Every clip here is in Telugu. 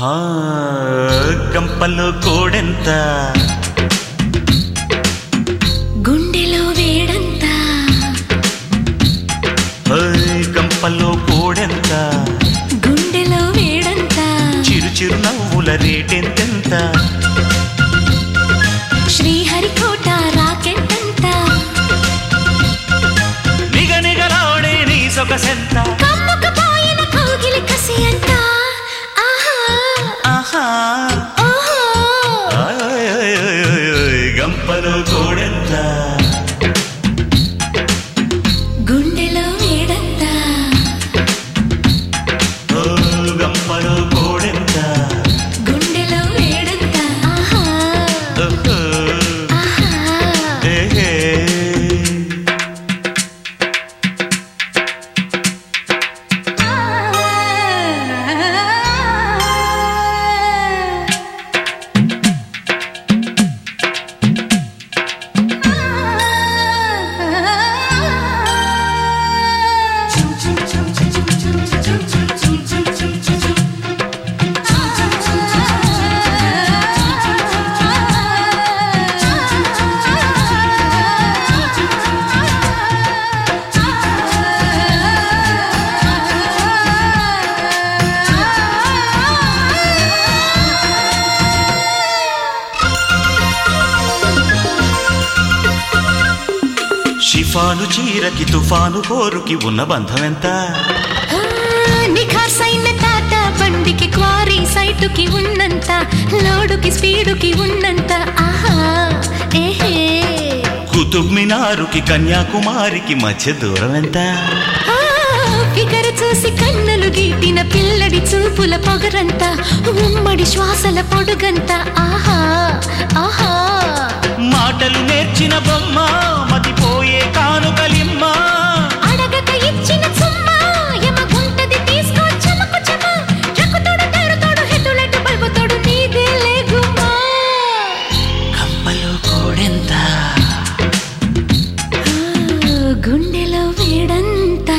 హా గంపలో కోడెంత గుండెలో వేడంతా ఓయ్ గంపలో కోడెంత గుండెలో వేడంతా చిరు చిరు నవ్వుల రేటెంతెంత శ్రీహరికోట రాకెట్టంతా నిగ నిగలాడే నీ సొగసెంత కమ్ముకుపోయిన కౌగిలి కసి అంతా ఆహా ఆహా ఓహో ఓయ్ ఓయ్ ఓయ్ ఓయ్ ఓయ్ గంపలో కోడెంత గుండెలో వేడంతా ఓ గంపలో కోడెంత గుండెలో వేడంతా ఆహా ఓహో ఆహా ఏ ఏ. షిఫాను చీరకి తుఫాను పోరుకి ఉన్న బంధం ఎంత నిఖార్సైన టాటా బండికి క్వారీ సైటుకి ఉన్నంత లోడుకి స్పీడుకి ఉన్నంత ఆహా ఏహే కుతుబ్ మినారుకి కన్యాకుమారికి మధ్య దూరం ఎంత ఆ, ఫిగర్ చూసి కన్నులు గీటిన పిల్లడి చూపుల పొగరంత ఉమ్మడి శ్వాసల పొడుగంత ఆహా ఆహా మాటలు నేర్చిన బొమ్మ మతిపోయే కానుకలిమ్మ అడగక ఇచ్చిన చుమ్మ ఎమగుంటది తీసుకో చమకు చమ రకుతోడు తెరుతోడు హెతులెటు బల్బుతోడు నీదే లేగుమా కమ్మలో కోడెంత గుండెలో వేడంతా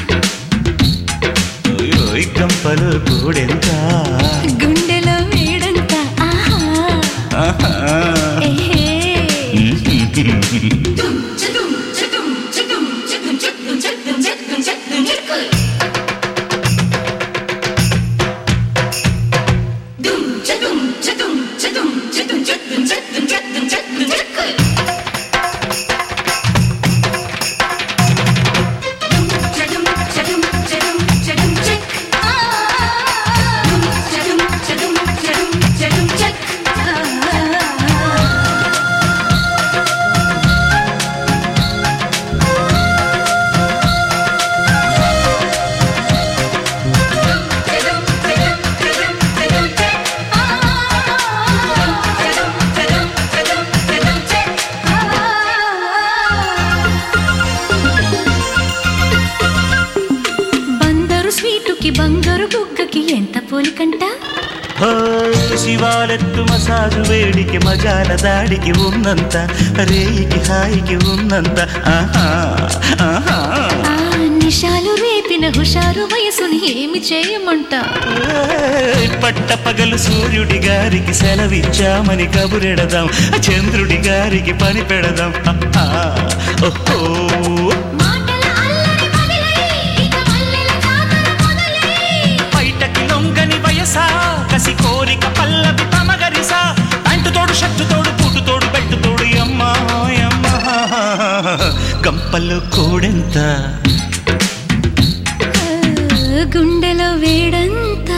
ఓయ్ ఓయ్ కంపలో కోడెంత గుండెలో వేడంతా ఆహా ఆహా. ఏహే బందరు స్వీటుకి బంగారు బుగ్గకి ఎంత పోలికంట ఓయ్ శివాలెత్తు మసాజు వేడికి మజాల దాడికి ఉన్నంత రేయికి హాయికి ఉన్నంత ఆహా ఆహా ఆ నిషాలు రేపిన హుషారు వయసుని ఏమి చేయమంట ఏయ్, పట్ట పగలు సూర్యుడి గారికి సెలవిచ్చామని కబురెడదాం చంద్రుడి గారికి పని పెడదాం ఆహా, ఓహో మాటల అల్లరి వదిలై, ఇక మల్లెల జాతర మొదలై. బయటకి లొంగని వయసా కసి కోరిక పల్లవి తమగరిసా అంటు తోడు షట్టు తోడు పూటు తోడు బెట్టు తోడు అమ్మా అమ్మా కంపల్లో కోడెంత ఆ, గుండెలో వేడంతా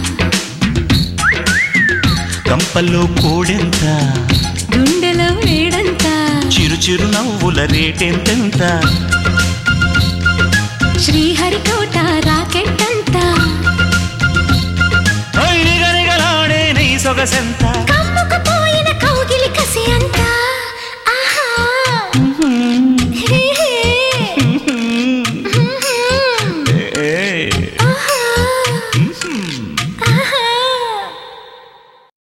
కంపల్లో కోడెంత గుండెలో వేడంతా చిరు చిరు నవ్వుల రేటెంతెంత శ్రీహరికోట రాకెట్టంతా నిగనిగలాడే నీ సొగసెంత